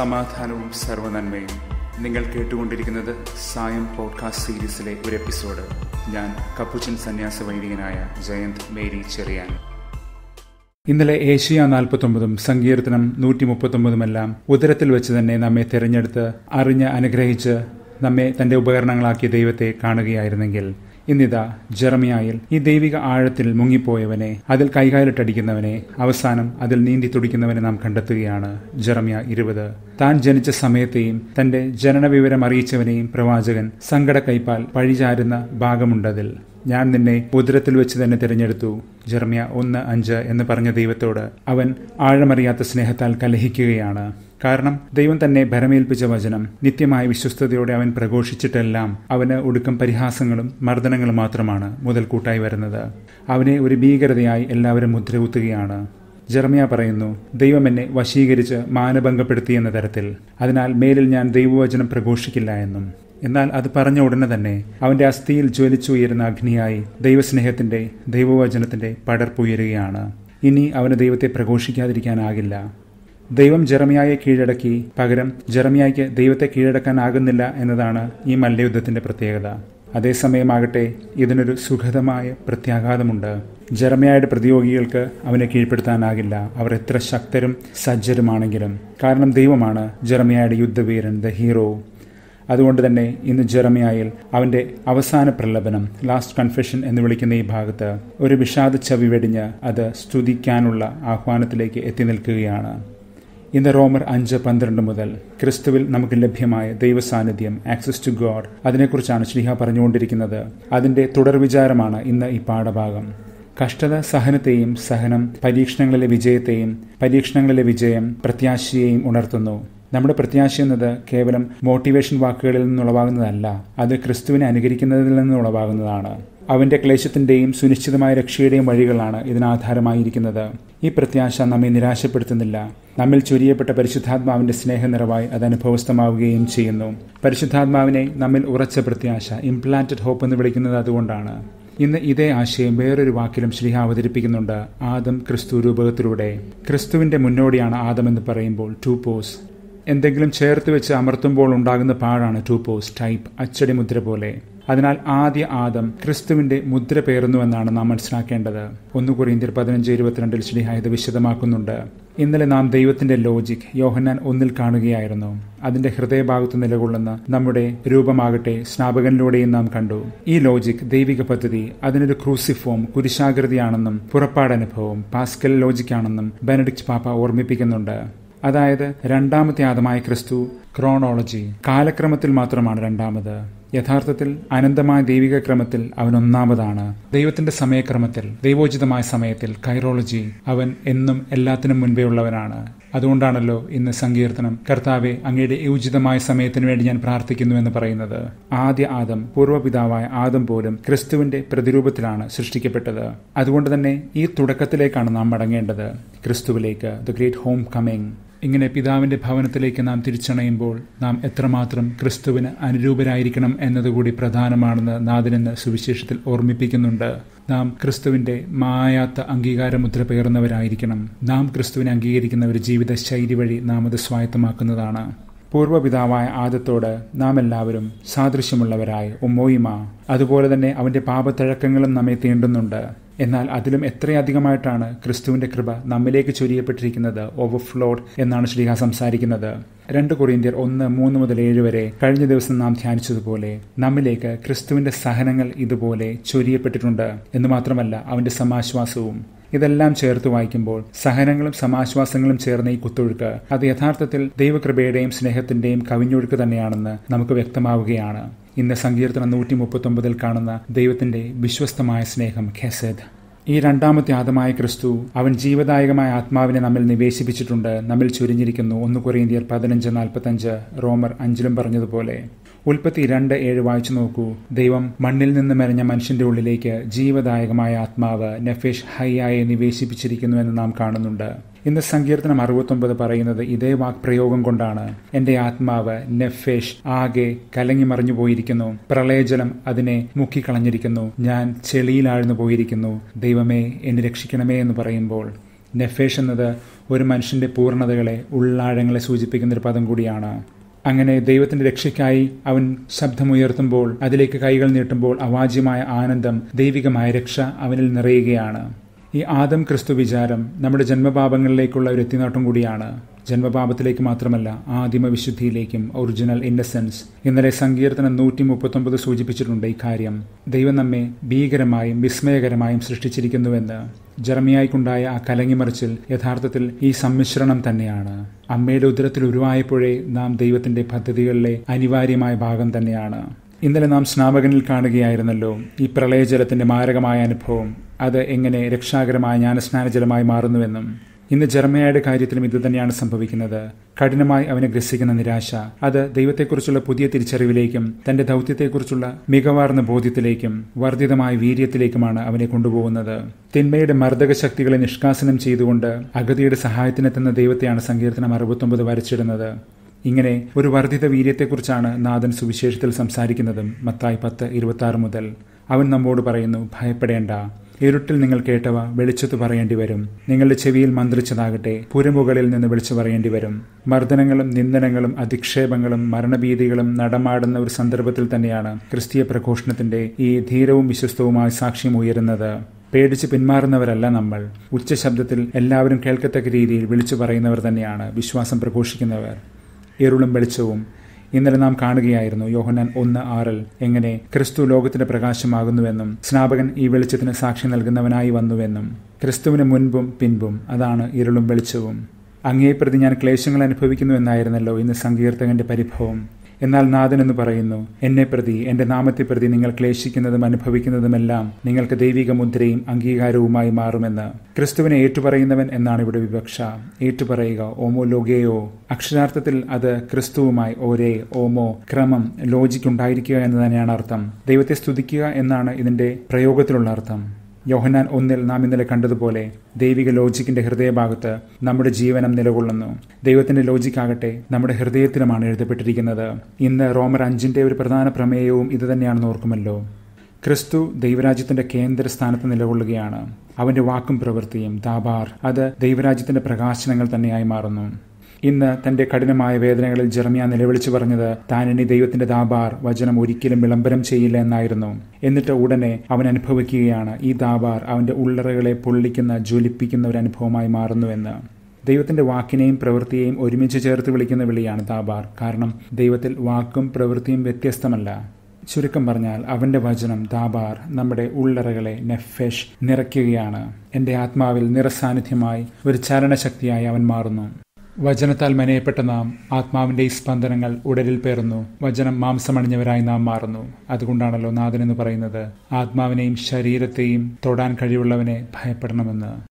സമാധാനവും സർവനന്മയും നിങ്ങൾ കേട്ടുകൊണ്ടിരിക്കുന്നത് സായം പോഡ്കാസ്റ്റ് സീരീസിലെ ഒരു എപ്പിസോഡ് ഞാൻ കപ്പുച്ചൻ സന്യാസ വൈദികനായ ജയന്ത് മേരി ചെറിയാൻ ഇന്നലെ ഏഷ്യ നാൽപ്പത്തൊമ്പതും സങ്കീർത്തനം നൂറ്റി മുപ്പത്തൊമ്പതുമെല്ലാം ഉദരത്തിൽ വെച്ച് തന്നെ നമ്മെ തിരഞ്ഞെടുത്ത് അറിഞ്ഞ് അനുഗ്രഹിച്ച് നമ്മെ തന്റെ ഉപകരണങ്ങളാക്കിയ ദൈവത്തെ കാണുകയായിരുന്നെങ്കിൽ ഇന്നിതാ ജെറമിയായിൽ ഈ ദൈവിക ആഴത്തിൽ മുങ്ങിപ്പോയവനെ അതിൽ കൈകാലിട്ടടിക്കുന്നവനെ അവസാനം അതിൽ നീന്തി തുടിക്കുന്നവനെ നാം കണ്ടെത്തുകയാണ് ജെറമിയ ഇരുപത് താൻ ജനിച്ച സമയത്തെയും തന്റെ ജനനവിവരം അറിയിച്ചവനെയും പ്രവാചകൻ സങ്കട കൈപ്പാൽ പഴിചാരുന്ന ഭാഗമുണ്ടതിൽ ഞാൻ നിന്നെ ഉദരത്തിൽ വെച്ച് തന്നെ തിരഞ്ഞെടുത്തു ജെർമിയ ഒന്ന് അഞ്ച് എന്ന് പറഞ്ഞ ദൈവത്തോട് അവൻ ആഴമറിയാത്ത സ്നേഹത്താൽ കലഹിക്കുകയാണ് കാരണം ദൈവം തന്നെ ഭരമേൽപ്പിച്ച വചനം നിത്യമായ വിശ്വസ്തയോടെ അവൻ പ്രഘോഷിച്ചിട്ടെല്ലാം അവന് ഒടുക്കം പരിഹാസങ്ങളും മർദ്ദനങ്ങളും മാത്രമാണ് മുതൽക്കൂട്ടായി വരുന്നത് അവനെ ഒരു ഭീകരതയായി എല്ലാവരും മുദ്രകുത്തുകയാണ് ജെർമിയ പറയുന്നു ദൈവം എന്നെ വശീകരിച്ച് മാനഭംഗപ്പെടുത്തി എന്ന തരത്തിൽ അതിനാൽ മേലിൽ ഞാൻ ദൈവവചനം പ്രഘോഷിക്കില്ല എന്നും എന്നാൽ അത് പറഞ്ഞ ഉടനെ തന്നെ അവന്റെ അസ്ഥിയിൽ ജ്വലിച്ചുയരുന്ന അഗ്നിയായി ദൈവസ്നേഹത്തിന്റെ ദൈവവചനത്തിന്റെ പടർപ്പുയരുകയാണ് ഇനി അവന് ദൈവത്തെ പ്രഘോഷിക്കാതിരിക്കാനാകില്ല ദൈവം ജെറമിയായെ കീഴടക്കി പകരം ജെറമിയായ്ക്ക് ദൈവത്തെ കീഴടക്കാനാകുന്നില്ല എന്നതാണ് ഈ മല്ലയുദ്ധത്തിന്റെ പ്രത്യേകത അതേസമയമാകട്ടെ ഇതിനൊരു സുഖതമായ പ്രത്യാഘാതമുണ്ട് ജെറമിയായുടെ പ്രതിയോഗികൾക്ക് അവനെ കീഴ്പ്പെടുത്താനാകില്ല അവർ എത്ര ശക്തരും സജ്ജരുമാണെങ്കിലും കാരണം ദൈവമാണ് ജെറമിയായുടെ യുദ്ധവീരൻ ദ ഹീറോ അതുകൊണ്ട് തന്നെ ഇന്ന് ജെറമിയായിൽ അവന്റെ അവസാന പ്രലപനം ലാസ്റ്റ് കൺഫെഷൻ എന്ന് വിളിക്കുന്ന ഈ ഭാഗത്ത് ഒരു വിഷാദ ചവി വെടിഞ്ഞ് അത് സ്തുതിക്കാനുള്ള ആഹ്വാനത്തിലേക്ക് എത്തി നിൽക്കുകയാണ് ഇന്ന് റോമർ അഞ്ച് പന്ത്രണ്ട് മുതൽ ക്രിസ്തുവിൽ നമുക്ക് ലഭ്യമായ ദൈവസാന്നിധ്യം ആക്സസ് ടു ഗോഡ് അതിനെക്കുറിച്ചാണ് ശ്രീഹ പറഞ്ഞുകൊണ്ടിരിക്കുന്നത് അതിന്റെ തുടർ വിചാരമാണ് ഇന്ന് ഈ പാഠഭാഗം കഷ്ടത സഹനത്തെയും സഹനം പരീക്ഷണങ്ങളിലെ വിജയത്തെയും പരീക്ഷണങ്ങളിലെ വിജയം പ്രത്യാശയെയും ഉണർത്തുന്നു നമ്മുടെ പ്രത്യാശ എന്നത് കേവലം മോട്ടിവേഷൻ വാക്കുകളിൽ നിന്നുളവാകുന്നതല്ല അത് ക്രിസ്തുവിനെ അനുകരിക്കുന്നതിൽ നിന്നുളവാകുന്നതാണ് അവന്റെ ക്ലേശത്തിന്റെയും സുനിശ്ചിതമായ രക്ഷയുടെയും വഴികളാണ് ഇതിനാധാരമായിരിക്കുന്നത് ഈ പ്രത്യാശ നമ്മെ നിരാശപ്പെടുത്തുന്നില്ല നമ്മിൽ ചൊരിയപ്പെട്ട പരിശുദ്ധാത്മാവിന്റെ സ്നേഹനിറവായി അത് അനുഭവസ്ഥമാവുകയും ചെയ്യുന്നു പരിശുദ്ധാത്മാവിനെ നമ്മിൽ ഉറച്ച പ്രത്യാശ ഇംപ്ലാന്റഡ് ഹോപ്പ് എന്ന് വിളിക്കുന്നത് അതുകൊണ്ടാണ് ഇന്ന് ഇതേ ആശയം വേറൊരു വാക്കിലും ശ്രീഹ അവതരിപ്പിക്കുന്നുണ്ട് ആദം ക്രിസ്തു രൂപകത്തിലൂടെ ക്രിസ്തുവിന്റെ മുന്നോടിയാണ് ആദം എന്ന് പറയുമ്പോൾ ടു പോസ് എന്തെങ്കിലും ചേർത്ത് വെച്ച് അമർത്തുമ്പോൾ ഉണ്ടാകുന്ന പാഴാണ് ടു പോസ് ടൈപ്പ് അച്ചടി മുദ്ര പോലെ അതിനാൽ ആദ്യ ആദം ക്രിസ്തുവിന്റെ മുദ്ര പേറുന്നുവെന്നാണ് നാം മനസ്സിലാക്കേണ്ടത് ഒന്ന് കുറിയന്തിർ പതിനഞ്ച് ഇരുപത്തിരണ്ടിൽ ശ്രീഹ ഇത് വിശദമാക്കുന്നുണ്ട് ഇന്നലെ നാം ദൈവത്തിന്റെ ലോജിക് യോഹന്നാൻ ഒന്നിൽ കാണുകയായിരുന്നു അതിന്റെ ഹൃദയഭാഗത്ത് നിലകൊള്ളുന്ന നമ്മുടെ രൂപമാകട്ടെ സ്നാപകനിലൂടെയും നാം കണ്ടു ഈ ലോജിക് ദൈവിക പദ്ധതി അതിനൊരു ക്രൂസിഫോം കുരിശാകൃതിയാണെന്നും പുറപ്പാടനുഭവം പാസ്കൽ ലോജിക്കാണെന്നും ബെനഡിക്ട് പാപ്പ ഓർമ്മിപ്പിക്കുന്നുണ്ട് അതായത് രണ്ടാമത്തെ ആദമായ ക്രിസ്തു ക്രോണോളജി കാലക്രമത്തിൽ മാത്രമാണ് രണ്ടാമത് യഥാർത്ഥത്തിൽ അനന്തമായ ദൈവിക ക്രമത്തിൽ അവൻ ഒന്നാമതാണ് ദൈവത്തിന്റെ സമയക്രമത്തിൽ ദൈവോചിതമായ സമയത്തിൽ കൈറോളജി അവൻ എന്നും എല്ലാത്തിനും മുൻപേ ഉള്ളവനാണ് അതുകൊണ്ടാണല്ലോ ഇന്ന് സങ്കീർത്തനം കർത്താവെ അങ്ങയുടെ ഉചിതമായ സമയത്തിന് വേണ്ടി ഞാൻ പ്രാർത്ഥിക്കുന്നു എന്ന് പറയുന്നത് ആദ്യ ആദം പൂർവ്വപിതാവായ ആദം പോലും ക്രിസ്തുവിന്റെ പ്രതിരൂപത്തിലാണ് സൃഷ്ടിക്കപ്പെട്ടത് അതുകൊണ്ട് തന്നെ ഈ തുടക്കത്തിലേക്കാണ് നാം മടങ്ങേണ്ടത് ക്രിസ്തുവിലേക്ക് ദ ഗ്രേറ്റ് ഹോം കമ്മിങ് ഇങ്ങനെ പിതാവിന്റെ ഭവനത്തിലേക്ക് നാം തിരിച്ചണയുമ്പോൾ നാം എത്രമാത്രം ക്രിസ്തുവിന് അനുരൂപരായിരിക്കണം എന്നതുകൂടി പ്രധാനമാണെന്ന് നാഥനെന്ന് സുവിശേഷത്തിൽ ഓർമ്മിപ്പിക്കുന്നുണ്ട് നാം ക്രിസ്തുവിന്റെ മായാത്ത അംഗീകാരമുദ്ര പേർന്നവരായിരിക്കണം നാം ക്രിസ്തുവിനെ അംഗീകരിക്കുന്ന ഒരു ജീവിത ശൈലി വഴി നാം അത് സ്വായത്തമാക്കുന്നതാണ് പൂർവ്വപിതാവായ ആദത്തോട് നാം എല്ലാവരും സാദൃശ്യമുള്ളവരായി ഉമ്മോയിമ അതുപോലെ തന്നെ അവന്റെ പാപത്തിഴക്കങ്ങളും നമ്മെ തീണ്ടുന്നുണ്ട് എന്നാൽ അതിലും എത്രയധികമായിട്ടാണ് ക്രിസ്തുവിന്റെ കൃപ നമ്മിലേക്ക് ചൊരിയപ്പെട്ടിരിക്കുന്നത് ഓവർഫ്ലോഡ് എന്നാണ് ശ്രീഹ സംസാരിക്കുന്നത് രണ്ട് കൊറിയന്ത്യർ ഒന്ന് മൂന്ന് മുതൽ ഏഴ് വരെ കഴിഞ്ഞ ദിവസം നാം ധ്യാനിച്ചതുപോലെ നമ്മിലേക്ക് ക്രിസ്തുവിന്റെ സഹനങ്ങൾ ഇതുപോലെ ചൊരിയപ്പെട്ടിട്ടുണ്ട് എന്ന് മാത്രമല്ല അവന്റെ സമാശ്വാസവും ഇതെല്ലാം ചേർത്ത് വായിക്കുമ്പോൾ സഹനങ്ങളും സമാശ്വാസങ്ങളും ചേർന്ന ഈ കുത്തൊഴുക്ക് അത് യഥാർത്ഥത്തിൽ ദൈവകൃപയുടെയും സ്നേഹത്തിന്റെയും കവിഞ്ഞൊഴുക്ക് തന്നെയാണെന്ന് നമുക്ക് വ്യക്തമാവുകയാണ് ഇന്ന് സങ്കീർത്തനം നൂറ്റി മുപ്പത്തൊമ്പതിൽ കാണുന്ന ദൈവത്തിന്റെ വിശ്വസ്തമായ സ്നേഹം ഖെസദ് ഈ രണ്ടാമത്തെ ആദമായ ക്രിസ്തു അവൻ ജീവദായകമായ ആത്മാവിനെ നമ്മിൽ നിവേശിപ്പിച്ചിട്ടുണ്ട് നമ്മിൽ ചുരിഞ്ഞിരിക്കുന്നു ഒന്ന് കൊറിയന്ത്യർ പതിനഞ്ച് നാൽപ്പത്തഞ്ച് റോമർ അഞ്ചിലും പറഞ്ഞതുപോലെ ഉൽപ്പത്തി രണ്ട് ഏഴ് വായിച്ചു നോക്കൂ ദൈവം മണ്ണിൽ നിന്ന് മെരഞ്ഞ മനുഷ്യന്റെ ഉള്ളിലേക്ക് ജീവദായകമായ ആത്മാവ് നെഫേഷ് ഹൈയായെ നിവേശിപ്പിച്ചിരിക്കുന്നു എന്ന് നാം കാണുന്നുണ്ട് ഇന്ന് സങ്കീർത്തനം അറുപത്തൊമ്പത് പറയുന്നത് ഇതേ വാക്പ്രയോഗം കൊണ്ടാണ് എന്റെ ആത്മാവ് നെഫേഷ് ആകെ കലങ്ങി മറിഞ്ഞു പോയിരിക്കുന്നു പ്രളയജലം അതിനെ മുക്കിക്കളഞ്ഞിരിക്കുന്നു ഞാൻ ചെളിയിലാഴ്ന്നു പോയിരിക്കുന്നു ദൈവമേ എന്നെ രക്ഷിക്കണമേ എന്ന് പറയുമ്പോൾ നെഫേഷ് എന്നത് ഒരു മനുഷ്യന്റെ പൂർണ്ണതകളെ ഉള്ളാഴങ്ങളെ സൂചിപ്പിക്കുന്ന ഒരു പദം കൂടിയാണ് അങ്ങനെ ദൈവത്തിന്റെ രക്ഷയ്ക്കായി അവൻ ശബ്ദമുയർത്തുമ്പോൾ അതിലേക്ക് കൈകൾ നീട്ടുമ്പോൾ അവാജ്യമായ ആനന്ദം ദൈവികമായ രക്ഷ അവനിൽ നിറയുകയാണ് ഈ ആദം ക്രിസ്തു വിചാരം നമ്മുടെ ജന്മപാപങ്ങളിലേക്കുള്ള ഒരു എത്തിനോട്ടം കൂടിയാണ് ജന്മപാപത്തിലേക്ക് മാത്രമല്ല ആദിമ വിശുദ്ധിയിലേക്കും ഒറിജിനൽ ഇന്നസെൻസ് ഇന്നലെ സങ്കീർത്തനം നൂറ്റി മുപ്പത്തൊമ്പത് സൂചിപ്പിച്ചിട്ടുണ്ട് ഇക്കാര്യം ദൈവം നമ്മെ ഭീകരമായും വിസ്മയകരമായും സൃഷ്ടിച്ചിരിക്കുന്നുവെന്ന് ജർമിയായിക്കുണ്ടായ ആ കലങ്ങിമറിച്ചിൽ യഥാർത്ഥത്തിൽ ഈ സമ്മിശ്രണം തന്നെയാണ് അമ്മയുടെ ഉദരത്തിൽ ഉരുവായപ്പോഴേ നാം ദൈവത്തിന്റെ പദ്ധതികളിലെ അനിവാര്യമായ ഭാഗം തന്നെയാണ് ഇന്നലെ നാം സ്നാപകനിൽ കാണുകയായിരുന്നല്ലോ ഈ പ്രളയജലത്തിന്റെ മാരകമായ അനുഭവം അത് എങ്ങനെ രക്ഷാകരമായ ജ്ഞാനസ്നാനജലമായി മാറുന്നുവെന്നും ഇന്ന് ജർമ്മയുടെ കാര്യത്തിലും ഇതുതന്നെയാണ് സംഭവിക്കുന്നത് കഠിനമായി അവനെ ഗ്രസിക്കുന്ന നിരാശ അത് ദൈവത്തെക്കുറിച്ചുള്ള പുതിയ തിരിച്ചറിവിലേക്കും തന്റെ ദൗത്യത്തെക്കുറിച്ചുള്ള മികവാർന്ന ബോധ്യത്തിലേക്കും വർദ്ധിതമായ വീര്യത്തിലേക്കുമാണ് അവനെ കൊണ്ടുപോകുന്നത് തിന്മയുടെ മർദ്ദക ശക്തികളെ നിഷ്കാസനം ചെയ്തുകൊണ്ട് അഗതിയുടെ സഹായത്തിനെത്തുന്ന ദൈവത്തെയാണ് സങ്കീർത്തനം അറുപത്തൊമ്പത് വരച്ചിടുന്നത് ഇങ്ങനെ ഒരു വർദ്ധിത വീര്യത്തെക്കുറിച്ചാണ് നാഥൻ സുവിശേഷത്തിൽ സംസാരിക്കുന്നതും മത്തായി പത്ത് ഇരുപത്തി ആറ് മുതൽ അവൻ നമ്മോട് പറയുന്നു ഭയപ്പെടേണ്ട ഇരുട്ടിൽ നിങ്ങൾ കേട്ടവ വെളിച്ചത്ത് പറയേണ്ടി വരും നിങ്ങളുടെ ചെവിയിൽ മന്ത്രിച്ചതാകട്ടെ പുരമുകളിൽ നിന്ന് വിളിച്ചു പറയേണ്ടി വരും മർദ്ദനങ്ങളും നിന്ദനങ്ങളും അധിക്ഷേപങ്ങളും മരണഭീതികളും നടമാടുന്ന ഒരു സന്ദർഭത്തിൽ തന്നെയാണ് ക്രിസ്തീയ പ്രഘോഷണത്തിന്റെ ഈ ധീരവും വിശ്വസ്തവുമായ സാക്ഷ്യം ഉയരുന്നത് പേടിച്ച് പിന്മാറുന്നവരല്ല നമ്മൾ ഉച്ചശബ്ദത്തിൽ എല്ലാവരും കേൾക്കത്തക്ക രീതിയിൽ വിളിച്ചു പറയുന്നവർ തന്നെയാണ് വിശ്വാസം പ്രഘോഷിക്കുന്നവർ ഇരുളും വെളിച്ചവും ഇന്നലെ നാം കാണുകയായിരുന്നു യോഹന്നാൻ ഒന്ന് ആറിൽ എങ്ങനെ ക്രിസ്തു ലോകത്തിന്റെ പ്രകാശമാകുന്നുവെന്നും സ്നാപകൻ ഈ വെളിച്ചത്തിന് സാക്ഷി നൽകുന്നവനായി വന്നുവെന്നും ക്രിസ്തുവിന് മുൻപും പിൻപും അതാണ് ഇരുളും വെളിച്ചവും അങ്ങേ പ്രതി ഞാൻ ക്ലേശങ്ങൾ അനുഭവിക്കുന്നു എന്നായിരുന്നല്ലോ ഇന്ന് സങ്കീർത്തകന്റെ പരിഭവം എന്നാൽ നാഥൻ എന്ന് പറയുന്നു എന്നെ പ്രതി എന്റെ നാമത്തെ പ്രതി നിങ്ങൾ ക്ലേശിക്കുന്നതും അനുഭവിക്കുന്നതുമെല്ലാം നിങ്ങൾക്ക് ദൈവിക മുദ്രയും അംഗീകാരവുമായി മാറുമെന്ന് ക്രിസ്തുവിനെ ഏറ്റുപറയുന്നവൻ എന്നാണ് ഇവിടെ വിവക്ഷ ഏറ്റുപറയുക ഓമോ ലോഗേയോ അക്ഷരാർത്ഥത്തിൽ അത് ക്രിസ്തുവുമായി ഓരേ ഓമോ ക്രമം ലോജിക് ഉണ്ടായിരിക്കുക എന്ന് തന്നെയാണ് അർത്ഥം ദൈവത്തെ സ്തുതിക്കുക എന്നാണ് ഇതിന്റെ പ്രയോഗത്തിലുള്ള അർത്ഥം യോഹനാൻ ഒന്നിൽ നാം ഇന്നലെ കണ്ടതുപോലെ ദൈവിക ലോജിക്കിന്റെ ഹൃദയഭാഗത്ത് നമ്മുടെ ജീവനം നിലകൊള്ളുന്നു ദൈവത്തിന്റെ ലോജിക്കാകട്ടെ നമ്മുടെ ഹൃദയത്തിലുമാണ് എഴുതപ്പെട്ടിരിക്കുന്നത് ഇന്ന് റോമർ അഞ്ചിന്റെ ഒരു പ്രധാന പ്രമേയവും ഇതുതന്നെയാണെന്ന് ഓർക്കുമല്ലോ ക്രിസ്തു ദൈവരാജ്യത്തിന്റെ കേന്ദ്ര സ്ഥാനത്ത് നിലകൊള്ളുകയാണ് അവന്റെ വാക്കും പ്രവൃത്തിയും ദാബാർ അത് ദൈവരാജ്യത്തിന്റെ പ്രകാശനങ്ങൾ തന്നെയായി മാറുന്നു ഇന്ന് തന്റെ കഠിനമായ വേദനകളിൽ ജെറമിയ നിലവിളിച്ചു പറഞ്ഞത് താൻ ഇനി ദൈവത്തിന്റെ ദാബാർ വചനം ഒരിക്കലും വിളംബരം ചെയ്യില്ല എന്നായിരുന്നു എന്നിട്ട് ഉടനെ അവൻ അനുഭവിക്കുകയാണ് ഈ ദാബാർ അവന്റെ ഉള്ളറകളെ പൊള്ളിക്കുന്ന ജ്വലിപ്പിക്കുന്ന ഒരു അനുഭവമായി മാറുന്നുവെന്ന് ദൈവത്തിന്റെ വാക്കിനെയും പ്രവൃത്തിയെയും ഒരുമിച്ച് ചേർത്ത് വിളിക്കുന്ന വിളിയാണ് ദാബാർ കാരണം ദൈവത്തിൽ വാക്കും പ്രവൃത്തിയും വ്യത്യസ്തമല്ല ചുരുക്കം പറഞ്ഞാൽ അവന്റെ വചനം ദാബാർ നമ്മുടെ ഉള്ളറകളെ നെഫെഷ് നിറയ്ക്കുകയാണ് എന്റെ ആത്മാവിൽ നിറസാന്നിധ്യമായി ഒരു ചലനശക്തിയായി അവൻ മാറുന്നു വചനത്താൽ മനയപ്പെട്ട നാം ആത്മാവിന്റെ ഈ സ്പന്ദനങ്ങൾ ഉടലിൽ പേറുന്നു വചനം മാംസമണിഞ്ഞവരായി നാം മാറുന്നു അതുകൊണ്ടാണല്ലോ നാഥൻ എന്ന് പറയുന്നത് ആത്മാവിനെയും ശരീരത്തെയും തൊടാൻ കഴിവുള്ളവനെ ഭയപ്പെടണമെന്ന്